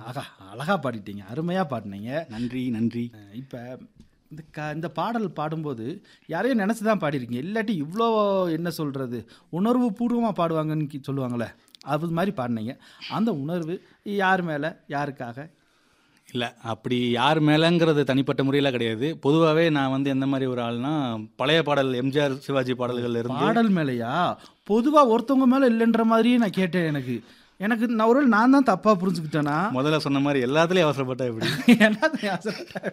ஆகா அழகா பாடிட்டீங்க அருமையா பாடினீங்க நன்றி நன்றி இப்போ இந்த க இந்த பாடல் பாடும்போது யாரையும் நினச்சி தான் பாடிருக்கீங்க இல்லாட்டி இவ்வளோ என்ன சொல்கிறது உணர்வு பூர்வமாக பாடுவாங்கன்னு கி- சொல்லுவாங்கள்ல அது மாதிரி பாடினீங்க அந்த உணர்வு யார் மேலே யாருக்காக இல்லை அப்படி யார் மேலேங்கிறது தனிப்பட்ட முறையில் கிடையாது பொதுவாகவே நான் வந்து எந்த மாதிரி ஒரு ஆள்னா பழைய பாடல் எம்ஜிஆர் சிவாஜி பாடல்கள் இருந்து பாடல் மேலேயா பொதுவாக ஒருத்தவங்க மேலே இல்லைன்ற மாதிரியே நான் கேட்டேன் எனக்கு எனக்கு நான் ஒரு வேளை நான் தான் தப்பாக புரிஞ்சுக்கிட்டேனா முதல்ல சொன்ன மாதிரி எல்லாத்துலேயும் அவசரப்பட்டா எப்படி என்ன